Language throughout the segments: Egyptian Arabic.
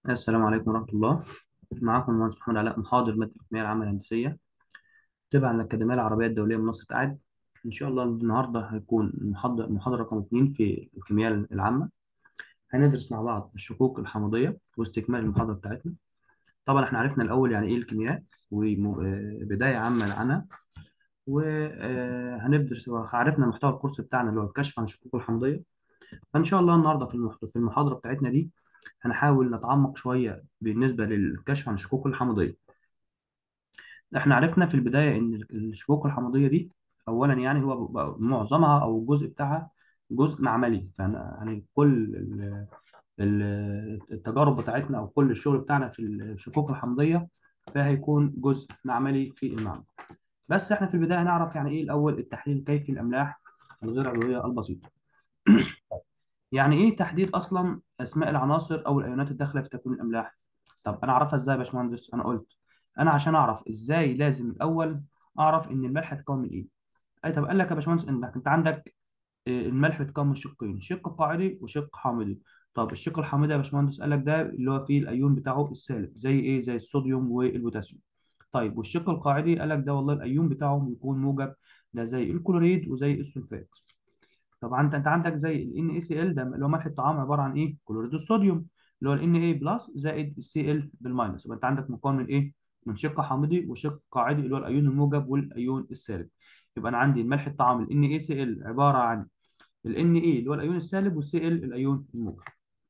السلام عليكم ورحمة الله معكم المهندس محمد علاء محاضر مادة الكيمياء العامة الهندسية تبع الأكاديمية العربية الدولية منصة قاعد إن شاء الله النهاردة هيكون محاضرة محاضرة رقم اتنين في الكيمياء العامة هندرس مع بعض الشقوق الحمضية واستكمال المحاضرة بتاعتنا طبعا احنا عرفنا الأول يعني إيه الكيمياء وبداية عامة عنها وهندرس وعرفنا محتوى الكورس بتاعنا اللي هو الكشف عن الشقوق الحمضية فإن شاء الله النهاردة في المحاضرة في المحاضرة بتاعتنا دي هنحاول نتعمق شوية بالنسبة للكشف عن الشقوق الحمضية احنا عرفنا في البداية ان الشقوق الحمضية دي اولا يعني هو ب- معظمها او الجزء بتاعها جزء معملي فأنا يعني كل ال- ال- التجارب بتاعتنا او كل الشغل بتاعنا في الشقوق الحمضية فهيكون جزء معملي في المعمل بس احنا في البداية هنعرف يعني ايه الاول التحليل الكيفي الاملاح الغير عضوية البسيطة يعني ايه تحديد اصلا اسماء العناصر او الايونات الداخله في تكوين الاملاح طب انا اعرفها ازاي يا باشمهندس انا قلت انا عشان اعرف ازاي لازم الاول اعرف ان الملح هيتكون من ايه اي طب قال لك يا باشمهندس انك انت عندك آه، الملح بيتكون من شقين شق قاعدي وشق حامضي طب الشق الحامضي يا باشمهندس قال لك ده اللي هو فيه الايون بتاعه السالب زي ايه زي الصوديوم والبوتاسيوم طيب والشق القاعدي قال لك ده والله الايون بتاعه بيكون موجب ده زي الكلوريد وزي السلفات طبعا انت انت عندك زي ال NaCl ده اللي هو ملح الطعام عباره عن ايه؟ كلوريد الصوديوم اللي هو ال Na بلس زائد ال Cl بالماينس يبقى انت عندك مكون من ايه؟ من شق حامضي وشق قاعدي اللي هو الايون الموجب والايون السالب يبقى انا عندي الملح الطعام ال NaCl عباره عن ال Na اللي هو الايون السالب وال Cl الايون الموجب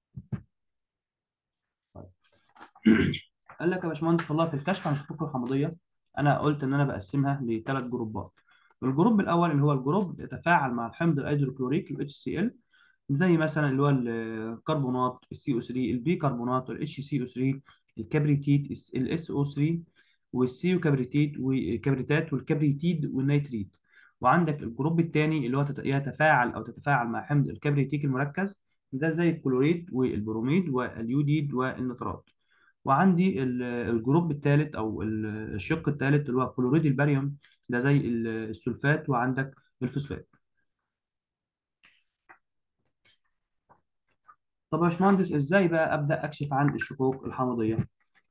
طيب. قال لك يا باشمهندس والله في الكشف عن الشقوق الحمضيه انا قلت ان انا بقسمها لثلاث جروبات الجروب الاول اللي هو الجروب بيتفاعل مع الحمض الهيدروكلوريك ال HCl زي مثلا اللي هو الكربونات السي او 3 البيكربونات الاتش سي او 3 الكبريتيت الاس او 3 والسيو كبريتيت والكبريتات والكبريتيد والنيتريت وعندك الجروب الثاني اللي هو تت- يتفاعل او تتفاعل مع حمض الكبريتيك المركز ده زي الكلوريد والبروميد واليوديد والنترات وعندي ال- الجروب الثالث او ال- الشق الثالث اللي هو كلوريد الباريوم ده زي ال- السلفات وعندك الفوسفات طب يا باشمهندس ازاي بقى ابدا اكشف عن الشقوق الحمضيه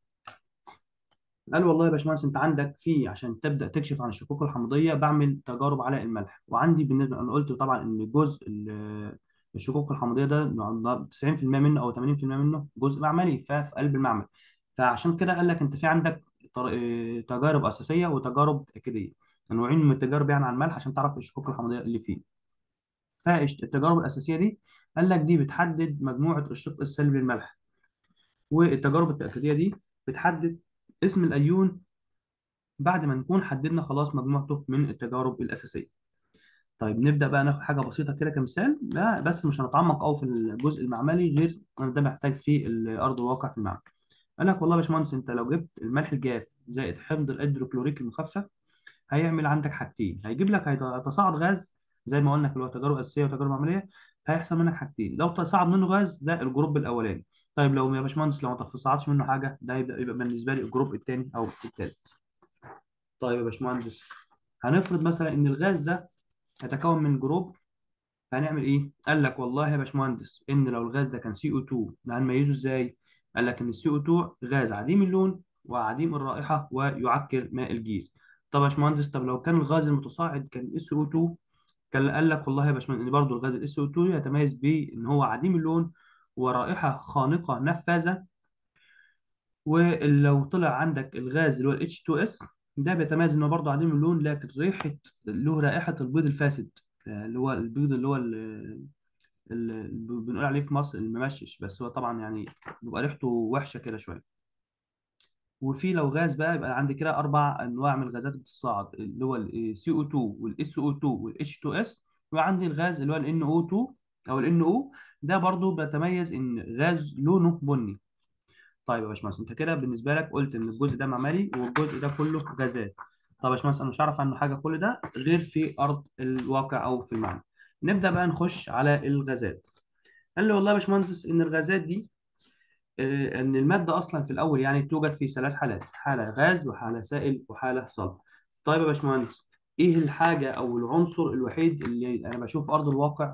قال والله يا باشمهندس انت عندك في عشان تبدا تكشف عن الشقوق الحمضيه بعمل تجارب على الملح وعندي بالنسبه انا قلت طبعا ان جزء ال- الشقوق الحمضيه ده 90% منه او 80% منه جزء معملي ففي قلب المعمل فعشان كده قال لك انت في عندك طر- اه، تجارب اساسيه وتجارب تاكيديه نوعين من التجارب يعني على الملح عشان تعرف الشقوق الحمضيه اللي فيه فالتجارب الاساسيه دي قال لك دي بتحدد مجموعه الشق السلبي للملح والتجارب التأكيدية دي بتحدد اسم الأيون بعد ما نكون حددنا خلاص مجموعته من التجارب الأساسية. طيب نبدأ بقى ناخد حاجة بسيطة كده كمثال لا بس مش هنتعمق أوي في الجزء المعملي غير أنا ده محتاج في أرض الواقع في المعمل. قال لك والله يا باشمهندس أنت لو جبت الملح الجاف زائد حمض الهيدروكلوريك المخفف هيعمل عندك حاجتين هيجيب لك هيتصاعد غاز زي ما قلنا في اللي هو تجارب اساسيه وتجارب عمليه هيحصل منك حاجتين لو تصاعد منه غاز ده الجروب الاولاني طيب لو يا باشمهندس لو ما تصاعدش منه حاجه ده يبقى يبقى بالنسبه لي الجروب الثاني او الثالث طيب يا باشمهندس هنفرض مثلا ان الغاز ده يتكون من جروب هنعمل ايه قال لك والله يا باشمهندس ان لو الغاز ده كان سي او 2 ده هنميزه ازاي قال لك ان السي او 2 غاز عديم اللون وعديم الرائحه ويعكر ماء الجير طب يا باشمهندس طب لو كان الغاز المتصاعد كان اس او 2 كان قال لك والله يا باشمهندس ان برضه الغاز الاس او 2 يتميز بان هو عديم اللون ورائحه خانقه نفاذه ولو طلع عندك الغاز اللي هو ال H2S ده بيتميز انه برضه عديم اللون لكن ريحه له رائحه البيض الفاسد اللي هو البيض اللي هو ال- اللي بنقول عليه في مصر الممشش بس هو طبعا يعني بيبقى ريحته وحشه كده شويه وفي لو غاز بقى يبقى عندي كده اربع انواع من الغازات بتتصاعد اللي هو ال CO2 وال SO2 وال H2S وعندي الغاز اللي هو ال NO2 او ال NO ده برضو بيتميز ان غاز لونه بني طيب يا باشمهندس انت كده بالنسبه لك قلت ان الجزء ده معملي والجزء ده كله غازات طب يا باشمهندس انا مش عارف عنه حاجه كل ده غير في ارض الواقع او في المعمل نبدا بقى نخش على الغازات قال لي والله يا باشمهندس ان الغازات دي آه، ان الماده اصلا في الاول يعني توجد في ثلاث حالات حاله غاز وحاله سائل وحاله صلب طيب يا باشمهندس ايه الحاجه او العنصر الوحيد اللي انا بشوف في ارض الواقع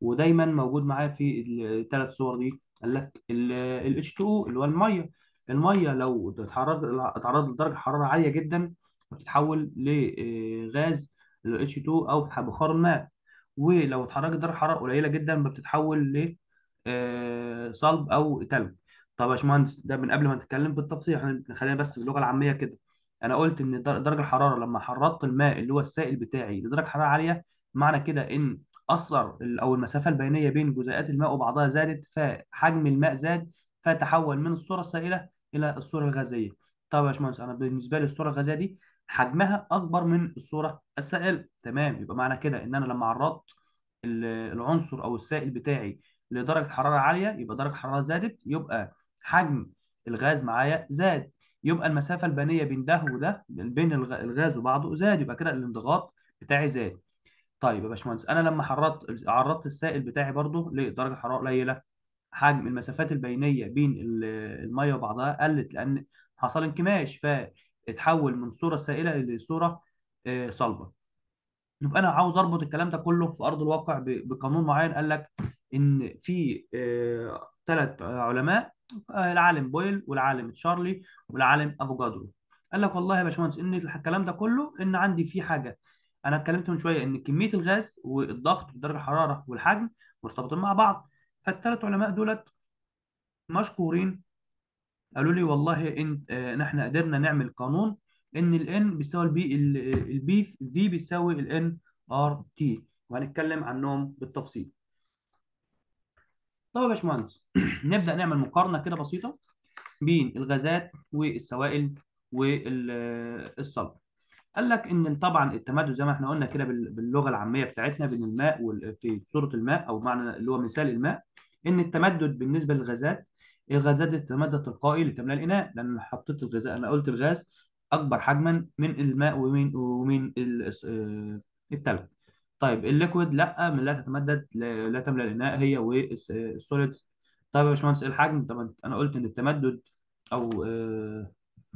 ودايما موجود معايا في الثلاث صور دي قال لك ال H2O اللي هو الميه الميه لو اتعرض اتعرض لدرجه حراره عاليه جدا بتتحول لغاز ال H2 او بخار الماء ولو اتحركت درجه حراره قليله جدا بتتحول ل آه، صلب او تلج طب يا باشمهندس ده من قبل ما نتكلم بالتفصيل احنا خلينا بس باللغه العاميه كده انا قلت ان در- درجه الحراره لما حررت الماء اللي هو السائل بتاعي لدرجه حراره عاليه معنى كده ان اثر ال- او المسافه البينيه بين جزيئات الماء وبعضها زادت فحجم الماء زاد فتحول من الصوره السائله الى الصوره الغازيه طب يا باشمهندس انا بالنسبه لي الصوره الغازيه دي حجمها اكبر من الصوره السائله تمام يبقى معنى كده ان انا لما عرضت ال- العنصر او السائل بتاعي لدرجه حراره عاليه يبقى درجه الحراره زادت يبقى حجم الغاز معايا زاد يبقى المسافه البينيه بين ده وده بين الغ- الغاز وبعضه زاد يبقى كده الانضغاط بتاعي زاد طيب يا باشمهندس انا لما حررت عرضت السائل بتاعي برضه لدرجه حراره قليله حجم المسافات البينيه بين ال- الميه وبعضها قلت لان حصل انكماش فاتحول من صوره سائله لصوره آه، صلبه يبقى انا عاوز اربط الكلام ده كله في ارض الواقع ب- بقانون معين قال لك ان في ثلاث علماء آه، العالم بويل والعالم تشارلي والعالم افوكادرو قال لك والله يا باشمهندس ان الكلام ده كله ان عندي في حاجه انا اتكلمت من شويه ان كميه الغاز والضغط ودرجه الحراره والحجم مرتبطين مع بعض فالثلاث علماء دولت مشكورين قالوا لي والله ان آه، نحن قدرنا نعمل قانون ان الان بيساوي البي البي في بيساوي الان ار تي وهنتكلم عنهم بالتفصيل طب يا باشمهندس نبدا نعمل مقارنه كده بسيطه بين الغازات والسوائل والصلب قال لك ان طبعا التمدد زي ما احنا قلنا كده بال- باللغه العاميه بتاعتنا بين الماء وال- في صوره الماء او معنى اللي هو مثال الماء ان التمدد بالنسبه للغازات الغازات دي تتمدد تلقائي لتملأ الاناء لان حطيت الغاز انا قلت الغاز اكبر حجما من الماء ومن ومن ال- آه، التلج طيب الليكويد لا من لا تتمدد لا لا تملأ الاناء هي والسوليدز طيب يا باشمهندس إيه الحجم طب انا قلت ان التمدد او آه،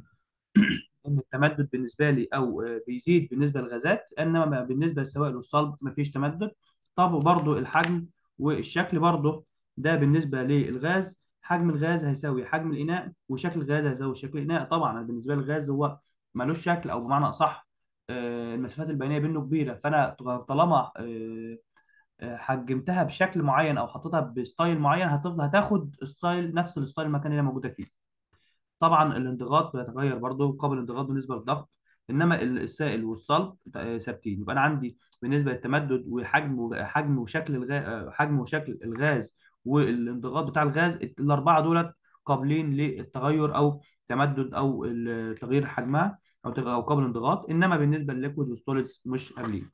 ان التمدد بالنسبه لي او آه، بيزيد بالنسبه للغازات انما ما- بالنسبه للسوائل والصلب مفيش تمدد طب وبرضه الحجم والشكل برضه ده بالنسبه للغاز حجم الغاز هيساوي حجم الاناء وشكل الغاز هيساوي شكل الاناء طبعا أنا بالنسبه للغاز هو ملوش شكل او بمعنى اصح آه، المسافات البينيه بينه كبيره فانا طالما آه، آه، حجمتها بشكل معين او حطيتها بستايل معين هتفضل هتاخد ستايل نفس الستايل المكان اللي هي موجوده فيه طبعا الانضغاط بيتغير برضه قابل الانضغاط بالنسبه للضغط انما ال- السائل والصلب آه، ثابتين يبقى انا عندي بالنسبه للتمدد وحجم و- حجم وشكل الغاز حجم وشكل الغاز والانضغاط بتاع الغاز الاربعه دولت قابلين للتغير او تمدد او ال- تغيير حجمها او تغ- او قابل انضغاط انما بالنسبه للليكويد والسوليدز مش قابلين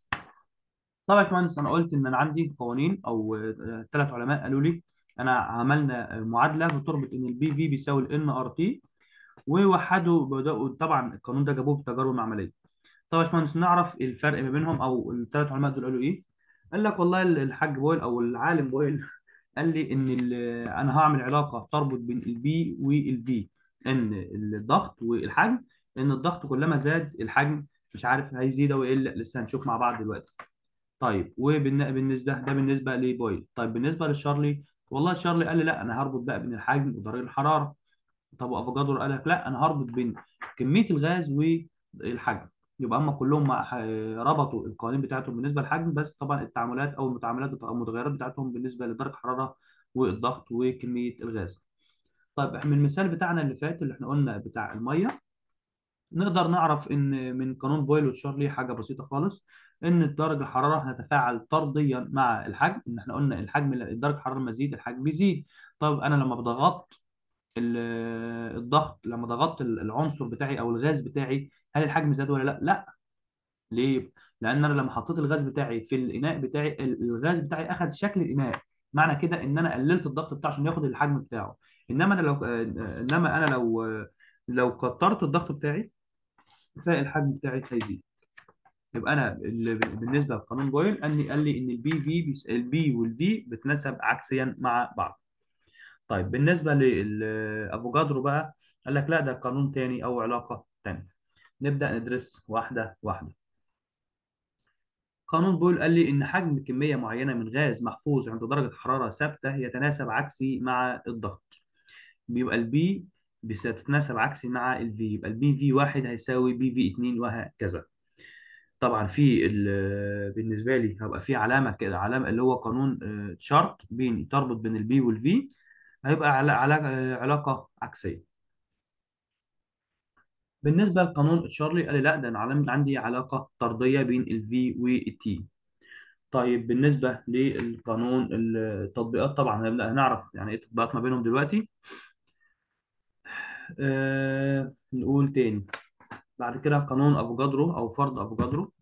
طبعا يا باشمهندس انا قلت ان انا عندي قوانين او ثلاث علماء قالوا لي انا عملنا معادله بتربط ان البي في بيساوي الان ار تي ووحدوا بدأوا طبعا القانون ده جابوه بتجارب معمليه طب يا باشمهندس نعرف الفرق ما بينهم او الثلاث علماء دول قالوا ايه قال لك والله الحاج بويل او العالم بويل قال لي ان ال- انا هعمل علاقه تربط بين البي والفي ان الضغط والحجم ان الضغط كلما زاد الحجم مش عارف هيزيد او يقل لسه هنشوف مع بعض دلوقتي طيب وبالنسبه ده بالنسبه لبويل طيب بالنسبه للشارلي والله شارلي قال لي لا انا هربط بقى بين الحجم ودرجه الحراره طب وافوكادو قال لك لا انا هربط بين كميه الغاز والحجم يبقى هم كلهم مع- ح- ربطوا القوانين بتاعتهم بالنسبه للحجم بس طبعا التعاملات او المتعاملات بتاع او المتغيرات بتاعتهم بالنسبه لدرجه الحراره والضغط وكميه الغاز طيب احنا من المثال بتاعنا اللي فات اللي احنا قلنا بتاع الميه نقدر نعرف ان من قانون بويل وتشارلي حاجه بسيطه خالص ان درجه الحراره هتتفاعل طرديا مع الحجم ان احنا قلنا الحجم درجه الحراره لما تزيد الحجم بيزيد طب انا لما بضغط ال- الضغط لما ضغطت العنصر بتاعي او الغاز بتاعي هل الحجم زاد ولا لا لا ليه لان انا لما حطيت الغاز بتاعي في الاناء بتاعي ال- الغاز بتاعي اخذ شكل الاناء معنى كده ان انا قللت الضغط بتاعه عشان ياخد الحجم بتاعه انما انا لو انما انا لو لو كترت الضغط بتاعي فالحجم بتاعي هيزيد يبقى انا ال- بالنسبه لقانون بويل قال لي قال لي ان البي في البي والفي بتناسب عكسيا مع بعض طيب بالنسبة للأفوكادرو بقى قال لك لا ده قانون تاني أو علاقة تانية نبدأ ندرس واحدة واحدة قانون بول قال لي ان حجم كميه معينه من غاز محفوظ عند درجه حراره ثابته يتناسب عكسي مع الضغط بيبقى البي بتتناسب عكسي مع الفي يبقى البي في واحد هيساوي بي في 2 وهكذا طبعا في ال- بالنسبه لي هيبقى في علامه كده علامه اللي هو قانون آه، شرط بين تربط بين البي والفي هيبقى على على آه، علاقه عكسيه بالنسبه لقانون تشارلي قال لي لا ده انا علامة- عندي علاقه طرديه بين الفي والتي طيب بالنسبه للقانون التطبيقات طبعا هنبدا هنعرف يعني ايه التطبيقات ما بينهم دلوقتي آه نقول تاني بعد كده قانون افوجادرو او فرض افوجادرو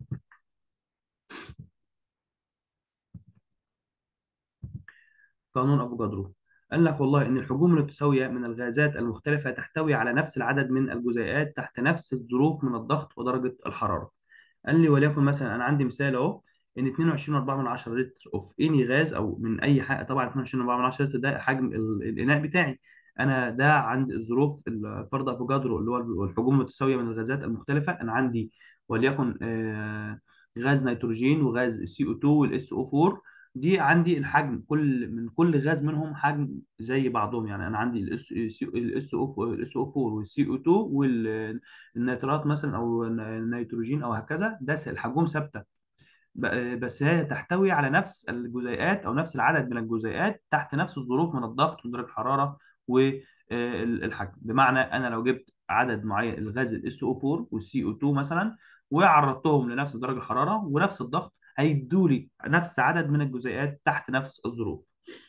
قانون افوجادرو قال لك والله ان الحجوم المتساويه من الغازات المختلفه تحتوي على نفس العدد من الجزيئات تحت نفس الظروف من الضغط ودرجه الحراره قال لي وليكن مثلا انا عندي مثال اهو ان 22.4 لتر اوف اني غاز او من اي حاجه طبعا 22.4 لتر ده حجم ال- الاناء بتاعي انا ده عند الظروف الفرد افوجادرو اللي هو الحجوم المتساويه من الغازات المختلفه انا عندي وليكن آه، غاز نيتروجين وغاز السي او 2 والاس او 4 دي عندي الحجم كل من كل غاز منهم حجم زي بعضهم يعني انا عندي الاس الاس او الاس او 4 والسي او 2 والنيترات مثلا او النيتروجين او هكذا ده س- الحجوم ثابته ب- بس هي تحتوي على نفس الجزيئات او نفس العدد من الجزيئات تحت نفس الظروف من الضغط ودرجه الحراره والحجم بمعنى انا لو جبت عدد معين الغاز الاس او 4 والسي او 2 مثلا وعرضتهم لنفس درجه الحراره ونفس الضغط هيدوا لي نفس عدد من الجزيئات تحت نفس الظروف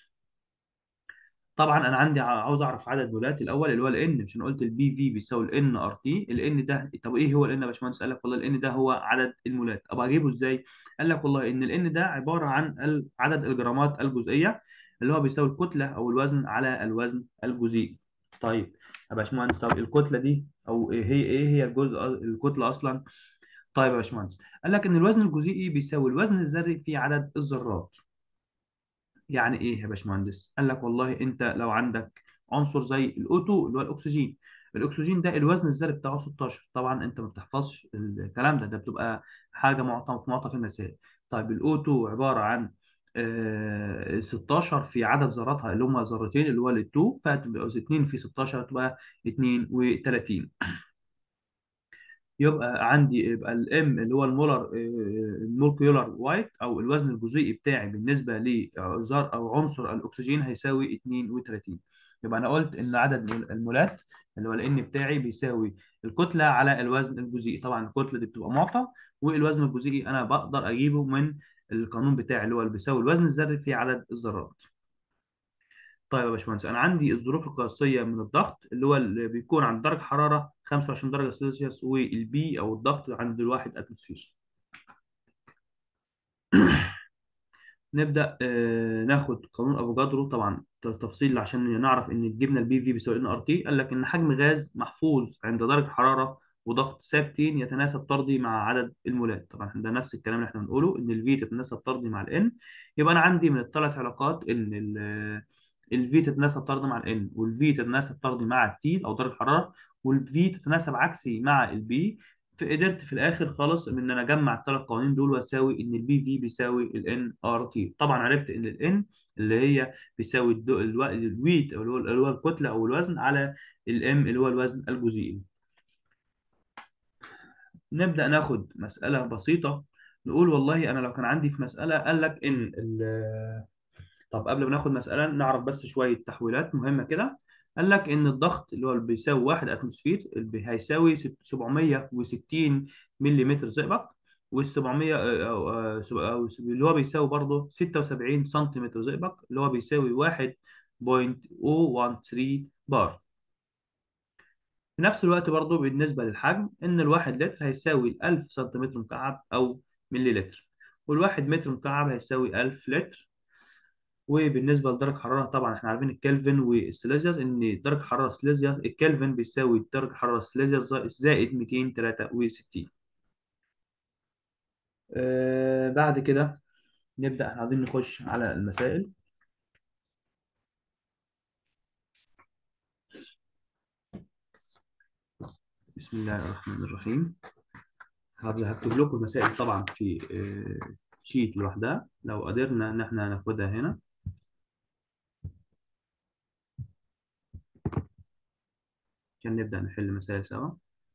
طبعا انا عندي ع- عاوز اعرف عدد مولات الاول اللي هو الان مش انا قلت البي في بيساوي الان ار تي الان ده طب ايه هو الان يا باشمهندس قال لك والله الان ده هو عدد المولات ابقى اجيبه ازاي قال لك والله ان الان ده عباره عن ال- عدد الجرامات الجزئيه اللي هو بيساوي الكتله او الوزن على الوزن الجزيئي طيب يا باشمهندس طب الكتله دي او إيه هي ايه هي الجزء الكتله اصلا طيب يا باشمهندس قال لك ان الوزن الجزيئي بيساوي الوزن الذري في عدد الذرات يعني ايه يا باشمهندس؟ قال لك والله انت لو عندك عنصر زي الاوتو اللي هو الاكسجين الاكسجين ده الوزن الذري بتاعه 16 طبعا انت ما بتحفظش الكلام ده ده بتبقى حاجه معطى في معطى في المسائل طيب الاوتو عباره عن آه، 16 في عدد ذراتها اللي هم ذرتين اللي هو ال2 فتبقى 2 في 16 تبقى 32 يبقى عندي يبقى الام اللي هو المولر المولكيولار وايت او الوزن الجزيئي بتاعي بالنسبه لذر او عنصر الاكسجين هيساوي 32 يبقى انا قلت ان عدد المولات اللي هو الان بتاعي بيساوي الكتله على الوزن الجزيئي طبعا الكتله دي بتبقى معطى والوزن الجزيئي انا بقدر اجيبه من القانون بتاعي اللي هو اللي بيساوي الوزن الذري في عدد الذرات طيب يا باشمهندس انا عندي الظروف القياسيه من الضغط اللي هو اللي بيكون عند درجه حراره 25 درجه سلسيوس والبي او الضغط عند الواحد اتموسفير نبدا آه، ناخد قانون افوجادرو طبعا ت- تفصيل عشان نعرف ان جبنا البي في بيساوي ان ار تي قال لك ان حجم غاز محفوظ عند درجه حراره وضغط ثابتين يتناسب طردي مع عدد المولات طبعا ده نفس الكلام اللي احنا بنقوله ان الفي تتناسب طردي مع الان يبقى انا عندي من الثلاث علاقات ان الفي تتناسب طردي مع الان والفي تتناسب طردي مع التي او درجه الحراره والفي تتناسب عكسي مع البي فقدرت في الاخر خالص ان انا اجمع الثلاث قوانين دول واساوي ان البي في بيساوي الان ار تي طبعا عرفت ان الان اللي هي بيساوي الدو- الو- الويت او اللي هو اللي هو الكتله او الوزن على الام اللي هو الوزن الجزيئي نبدا ناخد مساله بسيطه نقول والله انا لو كان عندي في مساله قال لك ان ال- طب قبل ما ناخد مساله نعرف بس شويه تحويلات مهمه كده قال لك ان الضغط اللي هو اللي بيساوي 1 اتموسفير اللي هيساوي ست- 760 ملم زئبق وال 700 أو أو- أو اللي هو بيساوي برضه 76 سنتيمتر زئبق اللي هو بيساوي 1.013 بار في نفس الوقت برضه بالنسبة للحجم إن الواحد لتر هيساوي 1000 سنتيمتر مكعب أو ملي لتر والواحد متر مكعب هيساوي 1000 لتر وبالنسبة لدرجة الحرارة طبعا احنا عارفين الكلفن والسيليزيوس إن درجة حرارة سيليزيوس الكلفن بيساوي درجة حرارة سيليزيوس زائد 263 آه بعد كده نبدأ احنا عايزين نخش على المسائل بسم الله الرحمن الرحيم هبدأ هكتب لكم المسائل طبعا في آه شيت لوحدها لو قدرنا ان احنا ناخدها هنا عشان نبدأ نحل مسائل سوا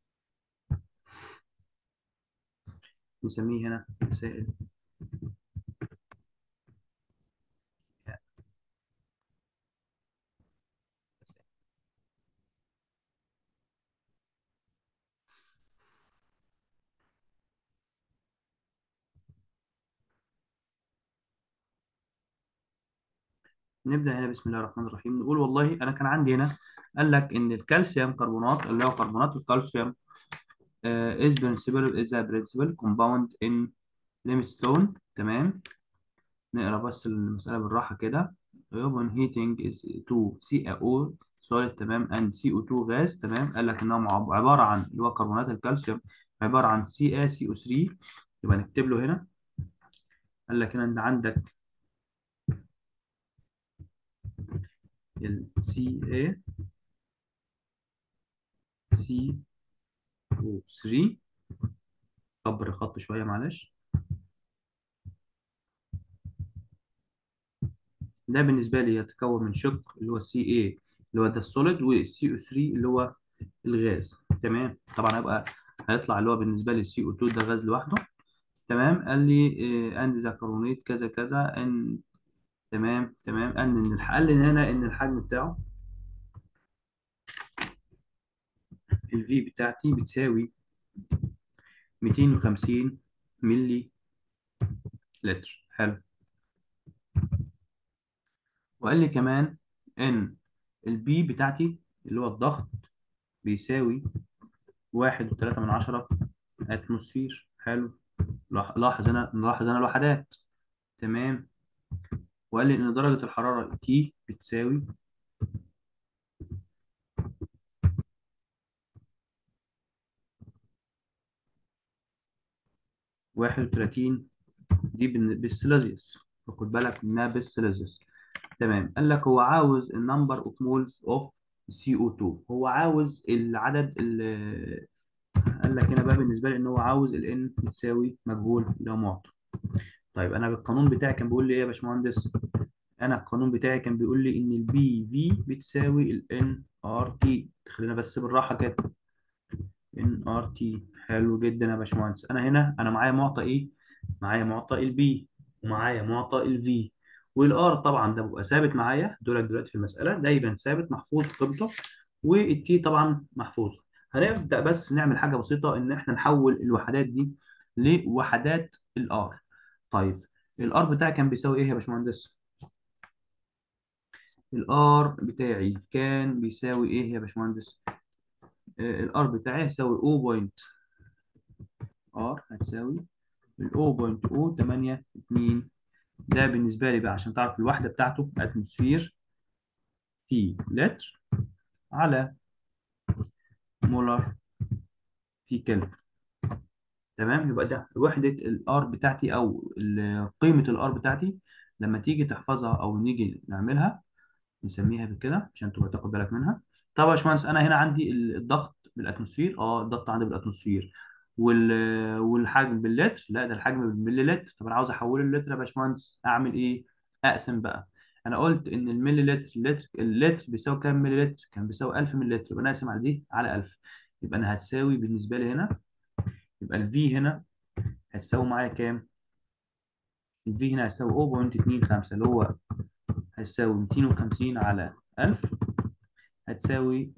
نسميه هنا مسائل نبدأ هنا بسم الله الرحمن الرحيم نقول والله أنا كان عندي هنا قال لك إن الكالسيوم كربونات اللي هو كربونات الكالسيوم uh, is principle is a principle compound in limestone تمام نقرا بس المسألة بالراحة كده when heating is to CaO solid تمام and CO2 غاز تمام قال لك إنهم عب- عبارة عن اللي هو كربونات الكالسيوم عبارة عن CaCO3 يبقى نكتب له هنا قال لك هنا أنت عندك ال CaCO3 كبر الخط شوية معلش ده بالنسبة لي يتكون من شق اللي هو سي اي اللي هو ده السوليد والسي او 3 اللي هو الغاز تمام طبعا هيبقى هيطلع اللي هو بالنسبة لي سي او 2 ده غاز لوحده تمام قال لي اند ذا كربونيت كذا كذا ان تمام تمام ان ان الح- قال لي هنا ان الحجم بتاعه الفي بتاعتي بتساوي 250 ملي لتر حلو وقال لي كمان ان البي بتاعتي اللي هو الضغط بيساوي واحد وتلاتة من عشرة اتموسفير حلو لاح- لاحظ هنا نلاحظ هنا الوحدات تمام وقال لي ان درجة الحرارة تي بتساوي واحد وتلاتين دي بالن- بالسيليزيوس فخد بالك انها بالسيليزيوس تمام قال لك هو عاوز النمبر اوف مولز اوف سي او 2 هو عاوز العدد ال- قال لك هنا بقى بالنسبة لي ان هو عاوز ال n بتساوي مجهول اللي هو معطى طيب انا بالقانون بتاعي كان بيقول لي ايه يا باشمهندس انا القانون بتاعي كان بيقول لي ان البي في بتساوي الان ار تي خلينا بس بالراحه كده ان ار تي حلو جدا يا باشمهندس انا هنا انا معايا معطى ايه معايا معطى البي ومعايا معطى الفي والار طبعا ده بيبقى ثابت معايا دول دلوقتي في المساله دايما ثابت محفوظ قيمته والتي طبعا محفوظ هنبدا بس نعمل حاجه بسيطه ان احنا نحول الوحدات دي لوحدات الار طيب الار بتاعي كان بيساوي ايه يا باشمهندس الار بتاعي كان بيساوي ايه يا باشمهندس الار بتاعي هيساوي 0. ار هتساوي ال 0.082 ده بالنسبه لي بقى عشان تعرف الوحده بتاعته اتموسفير في لتر على مولر في كلفن تمام يبقى ده وحده الار بتاعتي او ال- قيمه الار بتاعتي لما تيجي تحفظها او نيجي نعملها نسميها بكده عشان تبقى تاخد بالك منها طب يا باشمهندس انا هنا عندي ال- الضغط بالاتموسفير اه الضغط عندي بالاتموسفير وال والحجم باللتر لا ده الحجم بالمليلتر طب انا عاوز احوله للتر يا باشمهندس اعمل ايه اقسم بقى انا قلت ان المليلتر اللتر اللتر بيساوي كام مليلتر كان بيساوي 1000 مليلتر يبقى انا اقسم على دي على 1000 يبقى انا هتساوي بالنسبه لي هنا يبقى الفي هنا هتساوي معايا كام الفي هنا هتساوي 0.25 اللي هو هتساوي 250 على 1000 هتساوي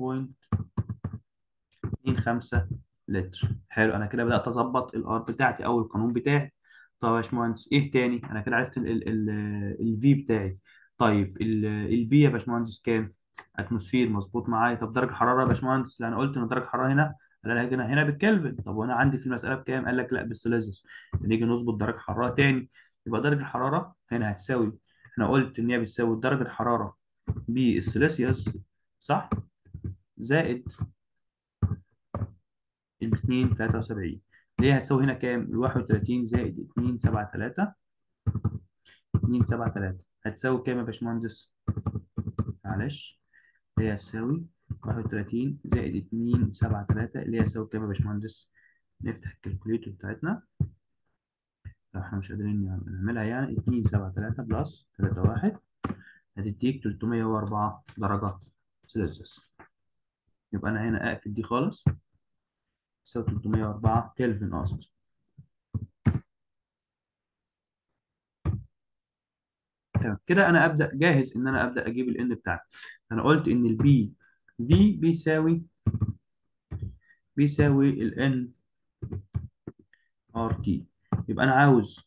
0.25 لتر حلو انا كده بدات اظبط الار بتاعتي او القانون بتاعي طب يا باشمهندس ايه تاني انا كده عرفت الفي بتاعي طيب البي يا باشمهندس كام اتموسفير مظبوط معايا طب درجه حراره يا باشمهندس لا انا قلت ان درجه الحراره هنا قال لك هنا هنا بالكلفن طب وانا عندي في المساله بكام قال لك لا بالسيليزيوس نيجي نظبط درجه حراره تاني يبقى درجه الحراره هنا هتساوي انا قلت ان هي بتساوي درجه الحراره بالسيليزيوس صح زائد ال 2 73 اللي هي هتساوي هنا كام؟ ال 31 زائد 2 73 2 73 هتساوي كام يا باشمهندس؟ معلش اللي هي هتساوي 31 زائد 2 73 اللي هي هتساوي كام يا باشمهندس؟ نفتح الكالكوليتر بتاعتنا لو احنا مش قادرين نعملها يعني اتنين سبعة تلاتة بلس تلاتة واحد هتديك تلتمية وأربعة درجة سلسيوس يبقى أنا هنا أقفل دي خالص تساوي تلتمية وأربعة كلفن أقصد تمام كده أنا أبدأ جاهز إن أنا أبدأ أجيب ال N بتاعتي أنا قلت إن ال B V بيساوي بيساوي ال N RT يبقى أنا عاوز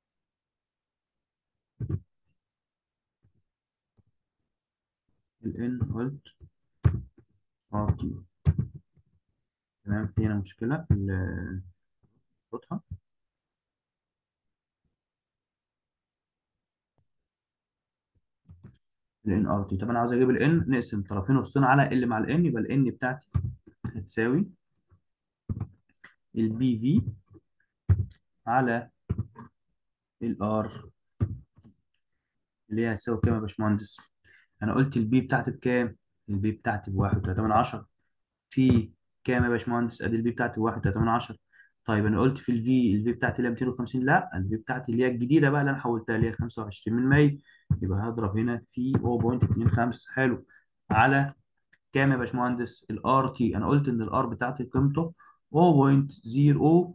ال N قلت RT تمام في هنا مشكلة في ال- صوتها ال N RT طب أنا عاوز أجيب ال N نقسم طرفين وسطين على ال مع ال N يبقى ال N بتاعتي هتساوي ال BV على ال R اللي هي هتساوي كام يا باشمهندس؟ أنا قلت البي بتاعتي بكام؟ البي بتاعتي بواحد وتلاتة من عشرة في كام يا باشمهندس؟ أدي البي بتاعتي بواحد وتلاتة من عشرة طيب أنا قلت في الفي الفي بتاعتي اللي هي 250 لا الفي بتاعتي اللي هي الجديدة بقى اللي أنا حولتها اللي هي 25 من 100 يبقى هضرب هنا في 0.25 حلو على كام يا باشمهندس؟ الار تي أنا قلت إن الار بتاعتي قيمته 0.0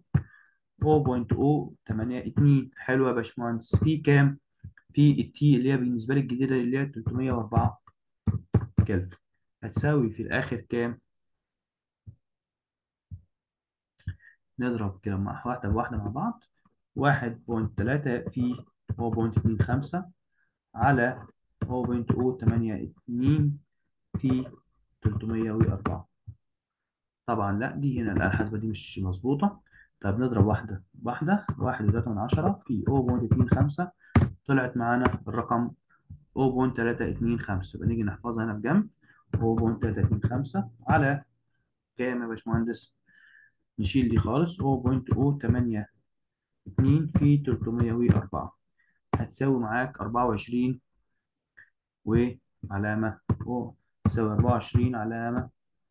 0.082 حلو يا باشمهندس في كام؟ في التي اللي هي بالنسبة لي الجديدة اللي هي 304 كلفن هتساوي في الآخر كام؟ نضرب كده مع واحدة بواحدة مع بعض واحد بوينت تلاتة في هو بوينت اتنين خمسة على هو بوينت أو تمانية اتنين في تلتمية وأربعة طبعا لا دي هنا لا الحاسبة دي مش مظبوطة طب نضرب واحدة واحدة واحد وتلاتة من عشرة في أو بوينت اتنين خمسة طلعت معانا الرقم 0.325 يبقى نيجي نحفظها هنا في جنب 0.325 على كام يا باشمهندس؟ نشيل دي خالص 0.082 في 304 هتساوي معاك 24 وعلامة أو تساوي 24 علامة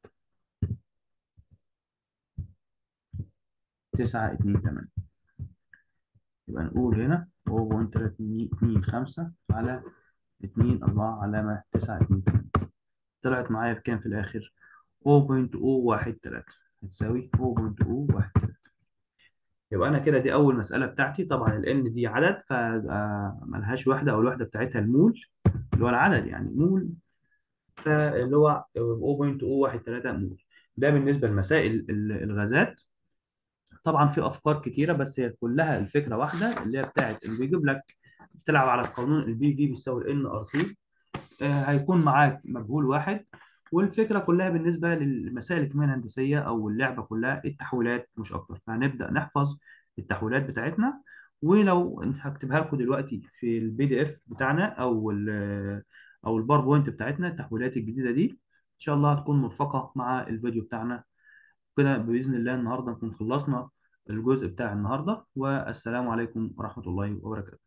928 يبقى نقول هنا 0.325 على 2 4 علامة 928 طلعت معايا بكام في الآخر؟ 0.013 هتساوي 0.013 يبقى انا كده دي اول مساله بتاعتي طبعا ال n دي عدد فملهاش وحده او الوحده بتاعتها المول اللي هو العدد يعني مول فاللي هو 0.013 مول ده بالنسبه لمسائل ال- الغازات طبعا في افكار كتيره بس هي كلها الفكره واحده اللي هي بتاعت اللي بيجيب لك بتلعب على القانون البي في بيساوي الان ار تي هيكون معاك مجهول واحد والفكره كلها بالنسبه للمسائل الكيمياء الهندسيه او اللعبه كلها التحويلات مش اكتر فهنبدا نحفظ التحويلات بتاعتنا ولو هكتبها لكم دلوقتي في البي دي اف بتاعنا او ال او الباوربوينت بتاعتنا التحويلات الجديده دي ان شاء الله هتكون مرفقه مع الفيديو بتاعنا كده باذن الله النهارده نكون خلصنا الجزء بتاع النهارده والسلام عليكم ورحمه الله وبركاته